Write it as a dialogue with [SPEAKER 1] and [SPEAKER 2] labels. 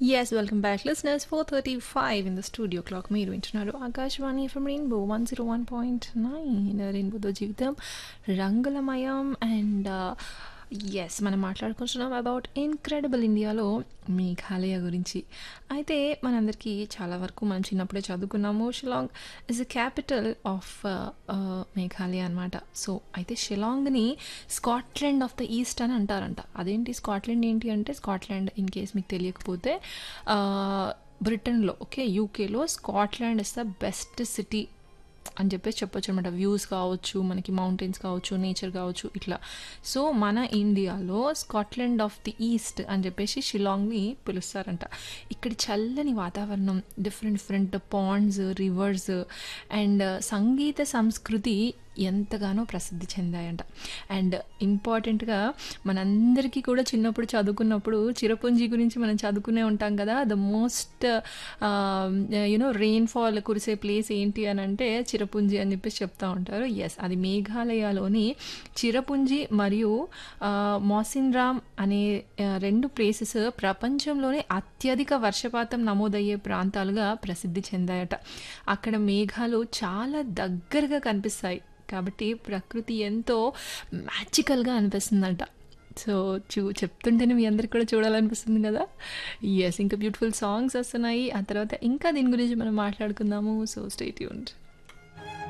[SPEAKER 1] Yes, welcome back, listeners. 4:35 in the studio clock. మీరు వింటున్నారు Akashvani from rainbow one zero one point nine రెయిన్బోతో జీవితం రంగులమయం అండ్ ఎస్ మనం మాట్లాడుకుంటున్నాం అబౌట్ ఇన్క్రెడిబుల్ ఇండియాలో మేఘాలయ గురించి అయితే మనందరికీ చాలా వరకు మనం చిన్నప్పుడే చదువుకున్నాము Shillong is the capital of Meghalaya అనమాట సో అయితే షిలాంగ్ని స్కాట్లాండ్ ఆఫ్ ద ఈస్ట్ అని అంటారంట అదేంటి స్కాట్లాండ్ ఏంటి అంటే స్కాట్లాండ్ ఇన్ కేస్ మీకు తెలియకపోతే బ్రిటన్లో ఓకే యూకేలో Scotland is the best city అని చెప్పేసి చెప్పొచ్చు అనమాట వ్యూస్ కావచ్చు మనకి మౌంటైన్స్ కావచ్చు నేచర్ కావచ్చు ఇట్లా సో మన ఇండియాలో స్కాట్లాండ్ ఆఫ్ ది ఈస్ట్ అని చెప్పేసి షిలాంగ్ని పిలుస్తారంట ఇక్కడ చల్లని వాతావరణం different different ponds rivers and సంగీత సంస్కృతి ఎంతగానో ప్రసిద్ధి చెందాయంట అండ్ ఇంపార్టెంట్గా మనందరికీ కూడా చిన్నప్పుడు చదువుకున్నప్పుడు చిరపుంజి గురించి మనం చదువుకునే ఉంటాం కదా ద మోస్ట్ యునో రెయిన్ఫాల్ కురిసే ప్లేస్ ఏంటి అని అంటే చిరపుంజి అని చెప్పేసి చెప్తా ఉంటారు ఎస్ అది మేఘాలయలోని చిరపుంజి మరియు మోసిన్రామ్ అనే రెండు ప్లేసెస్ ప్రపంచంలోనే అత్యధిక వర్షపాతం నమోదయ్యే ప్రాంతాలుగా ప్రసిద్ధి చెందాయట అక్కడ మేఘాలు చాలా దగ్గరగా కనిపిస్తాయి కాబట్టి ప్రకృతి ఎంతో మ్యాజికల్గా అనిపిస్తుందంట సో చూ చెప్తుంటేనే మీ అందరికి కూడా చూడాలనిపిస్తుంది కదా ఎస్ ఇంకా బ్యూటిఫుల్ సాంగ్స్ వస్తున్నాయి ఆ తర్వాత ఇంకా దీని గురించి మనం మాట్లాడుకుందాము సో స్టేట్ యూంట్